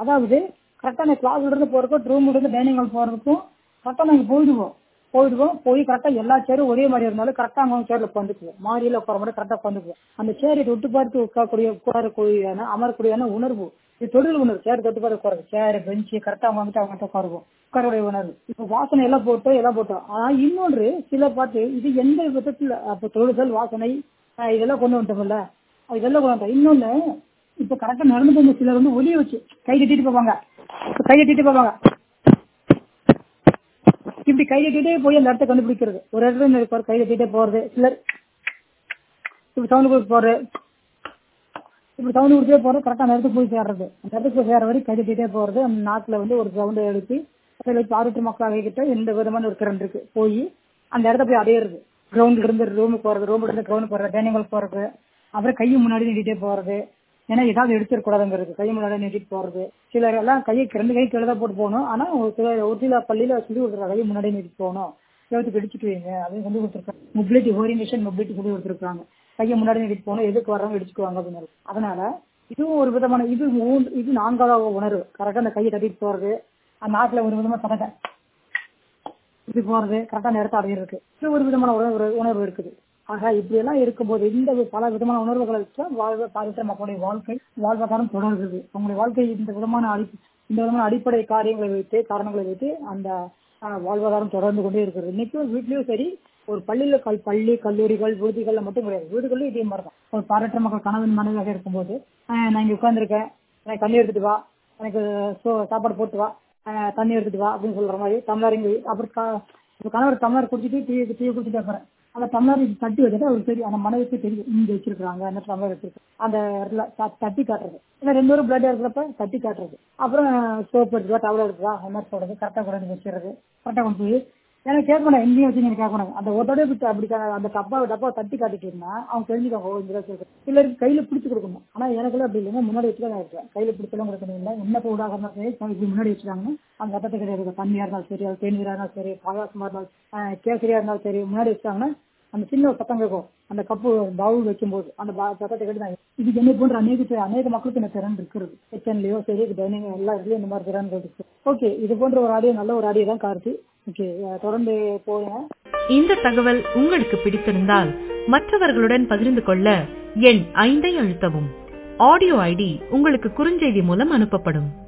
அதாவது கரெக்டாக நான் கிளாஸ்ல இருந்து போறதுக்கும் ரூம்ல இருந்து டைனிங் ஹால் போறதுக்கும் கரெக்டாக நாங்கள் போயிடுவோம் போயிடுவோம் போய் கரெக்டாக எல்லா சேரும் ஒரே மாதிரி இருந்தாலும் கரெக்டாக அவங்க சேர்ல உட்காந்துக்குவோம் மாடியில் உட்கார மட்டும் கரெக்டாக உட்காந்துக்குவோம் அந்த சேரை தொட்டு பார்த்து உட்காரக்கூடிய உட்காரக்கூடியான அமரக்கூடியான உணர்வு இது தொழில் உணர்வு சேர் தொட்டு பார்த்து உட்காருது சேர் பெஞ்சு கரெக்டாக அவங்க வந்துட்டு அவங்க உட்காருவோம் உட்காரக்கூடிய உணர்வு இப்போ வாசனை எல்லாம் போட்டு எல்லாம் போட்டோம் ஆனால் இன்னொன்று சில பார்த்து இது எந்த விதத்தில் அப்போ தொழுதல் வாசனை ஆஹ் இதெல்லாம் கொண்டு வந்துட்டோம்ல இதெல்லாம் கொண்டு வந்தோம் இன்னொன்று இப்போ கரெக்டாக நடந்து போகும்போது சிலர் வந்து ஒலிய வச்சு கை கட்டிட்டு போவாங்க இப்போ கை கட்டிட்டு போவாங்க இப்படி கை கட்டிட்டே போய் அந்த இடத்த கண்டுபிடிக்கிறது ஒரு இடத்துல இருந்து இருப்பார் கை கட்டிட்டே போறது சிலர் இப்படி சவுண்ட் கொடுத்து போறது இப்படி சவுண்ட் கொடுத்தே போறது கரெக்டாக அந்த இடத்துக்கு போய் சேர்றது அந்த இடத்துக்கு போய் சேர வரைக்கும் கை கட்டிட்டே போறது அந்த நாட்டில் வந்து ஒரு சவுண்டை எழுப்பி அதில் வச்சு ஆரோக்கிய மக்களாக கிட்ட எந்த விதமான ஒரு திறன் இருக்கு போய் அந்த இடத்த போய் அடையிறது கிரவுண்ட்ல இருந்து ரூமுக்கு போறது ரூம்ல இருந்து கிரவுண்ட் போறது டைனிங் ஹால் போறது அப்புறம் கையை முன்னாடி நீட்டிட்டே போறது ஏன்னா ஏதாவது எடுத்துடக்கூடாதுங்கிறது கை முன்னாடி நீட்டிட்டு போறது சிலர் எல்லாம் கையை ரெண்டு கை கீழே தான் போட்டு போகணும் ஆனா ஒரு சில ஒரு சில பள்ளியில சொல்லி கொடுத்துருக்காங்க கையை முன்னாடி நீட்டிட்டு போகணும் செவத்துக்கு இடிச்சுட்டு வைங்க அப்படின்னு சொல்லி கொடுத்துருக்காங்க மொபிலிட்டி ஓரியன்டேஷன் மொபிலிட்டி சொல்லி கொடுத்துருக்காங்க கையை முன்னாடி நீட்டிட்டு போகணும் எதுக்கு வர்றவங்க இடிச்சுக்குவாங்க அப்படின்னு அதனால இதுவும் ஒரு விதமான இது மூன்று இது நான்காவது உணர்வு கரெக்டா அந்த கையை தட்டிட்டு போறது அந்த நாட்டுல ஒரு விதமா சடங்க இப்படி போறது கரெக்டான இடத்த அடையிருக்கு இது ஒரு விதமான உணர்வு உணர்வு இருக்குது ஆக இப்படி எல்லாம் இருக்கும்போது இந்த பல விதமான உணர்வுகளை வச்சா வாழ்வை பாதித்த மக்களுடைய வாழ்க்கை வாழ்வாதாரம் தொடர்கிறது அவங்களுடைய வாழ்க்கை இந்த விதமான அடி இந்த விதமான அடிப்படை காரியங்களை வைத்து காரணங்களை வைத்து அந்த ஆஹ், வாழ்வாதாரம் தொடர்ந்து கொண்டே இருக்கிறது இன்னைக்கும் வீட்லயும் சரி ஒரு பள்ளியில கல் பள்ளி கல்லூரிகள் விடுதிகள்ல மட்டும் கிடையாது வீடுகளிலும் இதே மாதிரி தான் ஒரு பாராட்ட மக்கள் கணவன் மனைவியாக இருக்கும்போது ஆஹ், நான் இங்க உட்கார்ந்திருக்கேன் எனக்கு தண்ணி எடுத்துட்டு வா எனக்கு சோ- சாப்பாடு போட்டு வா ஆஹ், தண்ணி எடுத்துட்டு வா அப்படின்னு சொல்ற மாதிரி டம்ளர் இங்க வை. அப்புறம் க- இப்ப கணவர் டம்ளர் குடிச்சிட்டு டீ டீ குடிச்சிட்டு அப்புறம் அந்த டம்ளர் தட்டி வச்சுட்டு அவருக்கு தெரியும் அந்த மனைவிக்கு தெரியும் இங்க வச்சிருக்காங்க அந்த டம்ளர் வச்சிருக்காங்க அந்த இடத்துல த- தட்டி காட்டுறது ஏன்னா ரெண்டு பேரும் பிளட் இருக்கிறப்ப தட்டி காட்டுறது அப்புறம் சோப் எடுத்துவா டவல் எடுத்துவா அந்த மாதிரி சொல்றது கரெக்டாக கொண்டு வந்து வச்சிருது கரெக்டாக கொண்டு போய் எனக்கு கேட்கணும் எங்கேயும் வச்சு நீங்க கேட்கணும் அந்த ஒரு தடவை விட்டு அப்படி க- அந்த டப்பா டப்பா தட்டி காட்டிட்டீங்கன்னா அவங்க தெரிஞ்சுக்கோங்க ஓ இந்த வச்சிருக்கு சிலருக்கு கையில பிடிச்சு கொடுக்கணும் ஆனா எனக்குலாம் அப்படி இல்லைங்க முன்னாடி வச்சு தான் இருக்கேன் கையில பிடிச்சலாம் கொடுக்கணும் இல்லை என்ன ஊடாக இருந்தாலும் சரி கை இப்படி முன்னாடி வச்சுட்டாங்கன்னா அந்த ரத்தத்தை கிடையாது தண்ணியா இருந்தாலும் சரி அது தேநீரா இருந்தாலும் சரி பாயாசமா இருந்தாலும் ஆஹ் கேசரியா இருந்தாலும் சரி முன்னாடி வச்சுட்டாங்கன்னா அந்த சின்ன ஒரு சத்தம் கேட்கும் அந்த கப்பு பவுல் வைக்கும்போது அந்த பா- சத்தத்தை கேட்டு தான் இதுக்கு என்ன போன்ற அநேக பேர் அநேக மக்களுக்கு இந்த திறன் இருக்கிறது கிச்சன்லயோ சரி டைனிங் எல்லா இதுலயும் இந்த மாதிரி திறன்கள் இருக்கு ஓகே இது போன்ற ஒரு ஆடியோ நல்ல ஒரு ஆடியோ தான் கார்த்தி ஓகே தொடர்ந்து போங்க இந்த தகவல் உங்களுக்கு பிடித்திருந்தால் மற்றவர்களுடன் பகிர்ந்து கொள்ள எண் ஐந்தை அழுத்தவும் ஆடியோ ஐடி உங்களுக்கு குறுஞ்செய்தி மூலம் அனுப்பப்படும்